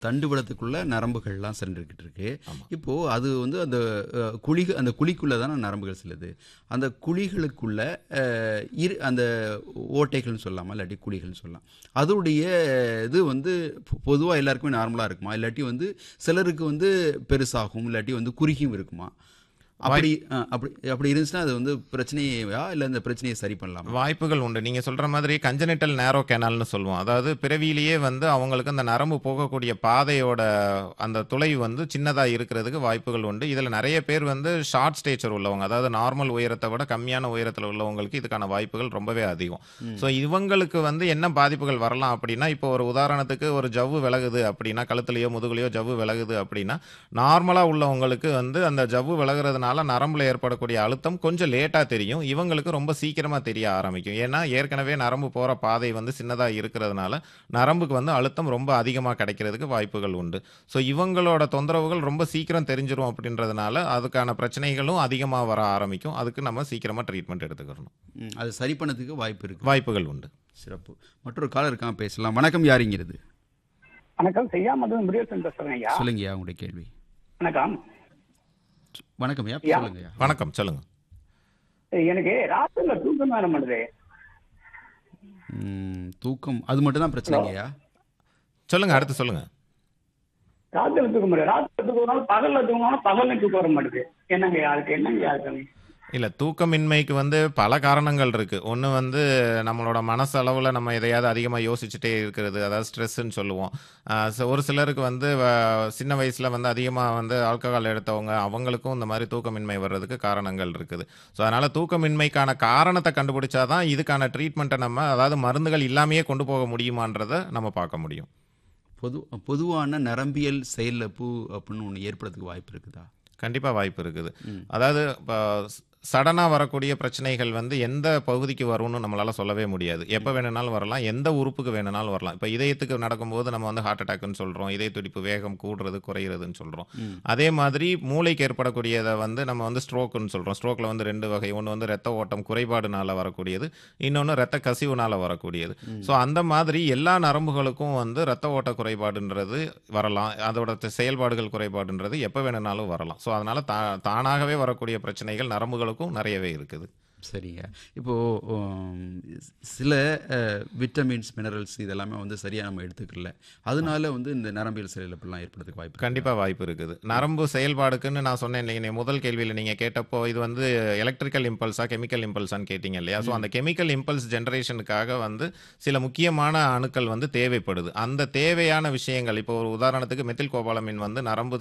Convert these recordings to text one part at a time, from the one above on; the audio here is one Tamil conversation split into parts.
தண்டுவடத்துக்குள்ள நரம்புகள்லாம் சென்றுக்கிட்டு இருக்கு ஆமா. இப்போ அது வந்து அந்த அஹ், குழி அந்த குழிக்குள்ள தானே நரம்புகள் செல்லுது அந்த குழிகளுக்குள்ள அஹ், இரு அந்த ஓட்டைகள்னு சொல்லலாமா இல்லாட்டி குழிகள்னு சொல்லலாம் அதோடைய இது வந்து பொதுவாக எல்லாருக்குமே நார்மலாக இருக்குமா இல்லாட்டி வந்து சிலருக்கு வந்து பெருசாகும் இல்லாட்டி வந்து குறுகியும் இருக்குமா அப்படி அஹ், அப்படி அப்படி இருந்துச்சுன்னா அது வந்து பிரச்சனையா இல்லை இந்த பிரச்சனையை சரி பண்ணலாமா வாய்ப்புகள் உண்டு நீங்க சொல்ற மாதிரி கஞ்சனிட்டல் நேரோ கேனால்னு சொல்லுவோம் அதாவது பிறவியிலேயே வந்து அவங்களுக்கு அந்த நரம்பு போகக்கூடிய பாதையோட அந்த துளை வந்து சின்னதா இருக்கிறதுக்கு வாய்ப்புகள் உண்டு இதுல நிறைய பேர் வந்து ஷார்ட் ஸ்டேச்சர் உள்ளவங்க அதாவது நார்மல் உயரத்தை விட கம்மியான உயரத்துல உள்ளவங்களுக்கு இதுக்கான வாய்ப்புகள் ரொம்பவே அதிகம் ஸோ இவங்களுக்கு வந்து என்ன பாதிப்புகள் வரலாம் அப்படின்னா இப்போ ஒரு உதாரணத்துக்கு ஒரு ஜவ்வு விலகுது அப்படின்னா கழுத்துலயோ முதுகுலையோ ஜவ்வு விலகுது அப்படின்னா நார்மலா உள்ளவங்களுக்கு வந்து அந்த ஜவ்வு விலகுறதுனால நரம்புல ஏற்படக்கூடிய அழுத்தம் கொஞ்சம் லேட்டா தெரியும் இவங்களுக்கு ரொம்ப சீக்கிரமா தெரிய ஆரம்பிக்கும் ஏன்னா ஏற்கனவே நரம்பு போற பாதை வந்து சின்னதா இருக்கிறதுனால நரம்புக்கு வந்து அழுத்தம் ரொம்ப அதிகமா கிடைக்கிறதுக்கு வாய்ப்புகள் உண்டு ஸோ இவங்களோட தொந்தரவுகள் ரொம்ப சீக்கிரம் தெரிஞ்சிரும் அப்படின்றதுனால அதுக்கான பிரச்சனைகளும் அதிகமா வர ஆரம்பிக்கும் அதுக்கு நம்ம சீக்கிரமா ட்ரீட்மெண்ட் எடுத்துக்கிறணும் ம், அது சரி பண்ணதுக்கு வாய்ப்பு இருக்கு வாய்ப்புகள் உண்டு சிறப்பு மற்றொரு காலர் இருக்கான் பேசலாம் வணக்கம் யாருங்கிறது வணக்கம் செய்யாமது முருகேசன் பேசுறேன் ஐயா சொல்லுங்கய்யா உங்களுடைய கேள்வி வணக்கம் வணக்கம் ஐயா ஐயா. சொல்லுங்கய்யா வணக்கம் சொல்லுங்க எனக்கு ராத்திரில தூக்கம் வர மாட்டேது ம், தூக்கம் அது மட்டும் தான் பிரச்சனைங்கய்யா சொல்லுங்க அடுத்து சொல்லுங்க ராத்திரில தூக்க முடியாது ராத்திரில தூக்கம் பகல்ல தூங்கினாலும் பகல்ல தூக்கம் வர மாட்டேது என்னங்க அதுக்கு என்னங்க அதுக்கு இல்லை தூக்கமின்மைக்கு வந்து பல காரணங்கள் இருக்குது ஒன்று வந்து நம்மளோட மனசளவில் நம்ம எதையாவது அதிகமாக யோசிச்சுட்டே இருக்கிறது அதாவது ஸ்ட்ரெஸ்ஸுன்னு சொல்லுவோம் ஆஹ் so ஒரு சிலருக்கு வந்து வ- சின்ன வயசில் வந்து அதிகமாக வந்து ஆல்கஹால் எடுத்தவங்க அவங்களுக்கும் இந்த மாதிரி தூக்கமின்மை வர்றதுக்கு காரணங்கள் இருக்குது ஸோ அதனால் தூக்கமின்மைக்கான காரணத்தை கண்டுபிடிச்சா தான் இதுக்கான ட்ரீட்மெண்ட்டை நம்ம அதாவது மருந்துகள் இல்லாமையே கொண்டு போக முடியுமான்றதை நம்ம பார்க்க முடியும் பொது பொதுவான நரம்பியல் செயலிழப்பு அப்படின்னு ஒன்று ஏற்படுறதுக்கு வாய்ப்பு இருக்குதா கண்டிப்பாக வாய்ப்பு இருக்குது ம். அதாவது இப்போ சடனாக வரக்கூடிய பிரச்சனைகள் வந்து எந்த பகுதிக்கு வரும்னு நம்மளால சொல்லவே முடியாது எப்போ வேணும்னாலும் வரலாம் எந்த உறுப்புக்கு வேணும்னாலும் வரலாம் இப்போ இதயத்துக்கு நடக்கும்போது நம்ம வந்து ஹார்ட் அட்டாக்னு சொல்கிறோம் இதய துடிப்பு வேகம் கூடுறது குறையிறதுன்னு சொல்கிறோம் ம். அதே மாதிரி மூளைக்கு ஏற்படக்கூடியதை வந்து நம்ம வந்து ஸ்ட்ரோக்குன்னு சொல்கிறோம் ஸ்ட்ரோக்கில் வந்து ரெண்டு வகை ஒன்று வந்து ரத்த ஓட்டம் குறைபாடுனால வரக்கூடியது இன்னொன்று ரத்த கசிவுனால வரக்கூடியது ஸோ அந்த மாதிரி எல்லா நரம்புகளுக்கும் வந்து ரத்த ஓட்ட குறைபாடுன்றது வரலாம் அதோட த- செயல்பாடுகள் குறைபாடுன்றது எப்போ வேணும்னாலும் வரலாம் ஸோ அதனால தா தானாகவே வரக்கூடிய பிரச்சனைகள் நரம்புகளுக்கும் நிறையவே இருக்குது சரிங்க இப்போது சில விட்டமின்ஸ் மினரல்ஸ் இதெல்லாமே வந்து சரியாக நம்ம எடுத்துக்கல அதனால வந்து இந்த நரம்பியல் செயலிழப்புலாம் ஏற்படுறதுக்கு வாய்ப்பு இருக்கா? கண்டிப்பாக வாய்ப்பு இருக்குது நரம்பு செயல்பாடுக்குன்னு நான் சொன்னேன் இல்லைங்க முதல் கேள்வியில் நீங்கள் கேட்டப்போ இது வந்து எலக்ட்ரிக்கல் இம்பல்ஸா கெமிக்கல் இம்பல்ஸான்னு கேட்டிங்க இல்லையா ஸோ அந்த கெமிக்கல் இம்பல்ஸ் ஜென்ரேஷனுக்காக வந்து சில முக்கியமான அணுக்கள் வந்து தேவைப்படுது அந்த தேவையான விஷயங்கள் இப்போ ஒரு உதாரணத்துக்கு மெத்தில் கோபாலமின் வந்து நரம்பு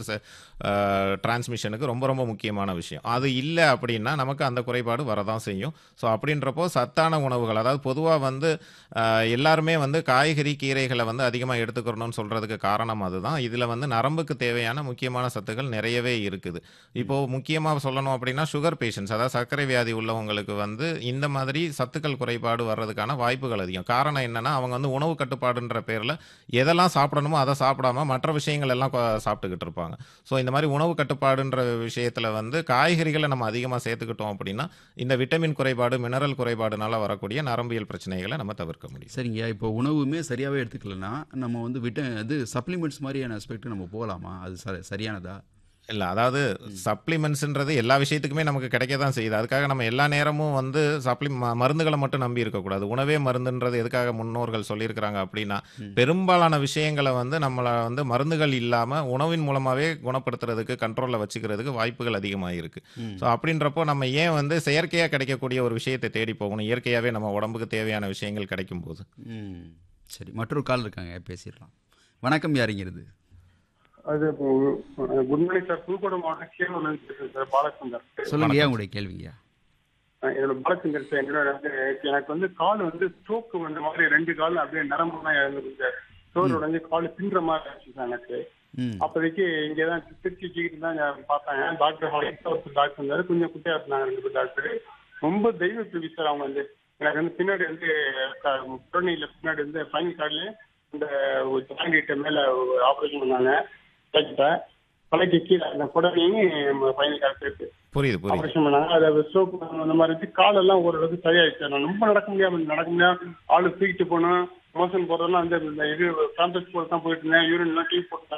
டிரான்ஸ்மிஷனுக்கு ரொம்ப ரொம்ப முக்கியமான விஷயம் அது இல்லை அப்படின்னா நமக்கு அந்த குறைபாடு வரதான் செய்யும் ஸோ அப்படின்றப்போ சத்தான உணவுகள் அதாவது பொதுவாக வந்து ஆஹ், எல்லாருமே வந்து காய்கறி கீரைகளை வந்து அதிகமாக எடுத்துக்கிறணும்னு சொல்கிறதுக்கு காரணம் அதுதான் இதில் வந்து நரம்புக்கு தேவையான முக்கியமான சத்துக்கள் நிறையவே இருக்குது இப்போது முக்கியமாக சொல்லணும் அப்படின்னா சுகர் பேஷண்ட்ஸ் அதாவது சர்க்கரை வியாதி உள்ளவங்களுக்கு வந்து இந்த மாதிரி சத்துக்கள் குறைபாடு வர்றதுக்கான வாய்ப்புகள் அதிகம் காரணம் என்னன்னா அவங்க வந்து உணவு கட்டுப்பாடுன்ற பேரில் எதெல்லாம் சாப்பிடணுமோ அதை சாப்பிடாம மற்ற விஷயங்கள் எல்லாம் கொ- சாப்பிட்டுக்கிட்டு இருப்பாங்க ஸோ இந்த மாதிரி உணவு கட்டுப்பாடுன்ற விஷயத்தில் வந்து காய்கறிகளை நம்ம அதிகமாக சேர்த்துக்கிட்டோம் அப்படின்னா இந்த விட்டமின் குறைபாடு மினரல் குறைபாடுனால வரக்கூடிய நரம்பியல் பிரச்சனைகளை நம்ம தவிர்க்க முடியும் சரிங்க இப்போ உணவுமே சரியாகவே எடுத்துக்கலன்னா நம்ம வந்து விட்ட இது சப்ளிமெண்ட்ஸ் மாதிரியான அஸ்பெக்ட் நம்ம போகலாமா அது ச- சரியானதா இல்லை அதாவது சப்ளிமெண்ட்ஸ்ன்றது எல்லா விஷயத்துக்குமே நமக்கு கிடைக்க தான் செய்யுது அதுக்காக நம்ம எல்லா நேரமும் வந்து சப்ளி ம- மருந்துகளை மட்டும் நம்பி இருக்கக்கூடாது உணவே மருந்துன்றது எதுக்காக முன்னோர்கள் சொல்லியிருக்கிறாங்க அப்படின்னா பெரும்பாலான விஷயங்களை வந்து நம்மளை வந்து மருந்துகள் இல்லாமல் உணவின் மூலமாகவே குணப்படுத்துறதுக்கு கண்ட்ரோலில் வச்சுக்கிறதுக்கு வாய்ப்புகள் அதிகமாக இருக்குது ஸோ அப்படின்றப்போ நம்ம ஏன் வந்து செயற்கையாக கிடைக்கக்கூடிய ஒரு விஷயத்தை தேடி போகணும் இயற்கையாகவே நம்ம உடம்புக்கு தேவையான விஷயங்கள் கிடைக்கும் போது ம் சரி மற்றொரு கால் இருக்காங்க பேசிடலாம் வணக்கம் யாருங்கிறது அது இப்போ குட் மார்னிங் சார் புதுக்கோட்டை மாவட்டம் சேலூர்ல இருந்து பேசுறேன் சார் பாலச்சந்தர் சொல்லுங்க ஐயா உங்களுடைய கேள்விங்கய்யா அஹ் என்னோட பாலச்சந்தர் சார் என்னோட வந்து எனக்கு வந்து கால் வந்து ஸ்ட்ரோக் வந்த மாதிரி ரெண்டு கால் அப்படியே நரம்புலாம் இறந்துருக்கு சார் சோறு உடஞ்சு கால் பின்ற மாதிரி இருந்துச்சு சார் எனக்கு ம் அப்போதைக்கு இங்கே தான் திருச்சி சீக்கிரம் தான் நான் பார்த்தாங்க டாக்டர் ஹாலிக்ஸ் ஒரு டாக்டர் இருந்தாரு கொஞ்சம் குட்டியா இருந்தாங்க ரெண்டு பேர் டாக்டர் ரொம்ப தெய்வ பிரிவி சார் அவங்க வந்து எனக்கு வந்து பின்னாடி வந்து புறணியில பின்னாடி வந்து ஃபைன் கார்டுல இந்த ஒரு ஜாயிண்ட் மேல ஆப்ரேஷன் பண்ணாங்க டாக்டர் தலைக்கு கீழே அந்த புடனையும் ஃபைனல் கார்டு சேர்த்து புரியுது புரியுது ஆபரேஷன் பண்ணாங்க அதை ஸ்ட்ரோக் அந்த மாதிரி இருந்து காலெல்லாம் ஓரளவுக்கு சரியாயிடுச்சு நான் ரொம்ப நடக்க முடியாம நடக்க முடியாம ஆளு தூக்கிட்டு போனோம் மோஷன் போறதெல்லாம் வந்து இந்த இது காம்பஸ் போட்டு தான் போயிட்டு இருந்தேன் யூரின் எல்லாம் டீ போட்டு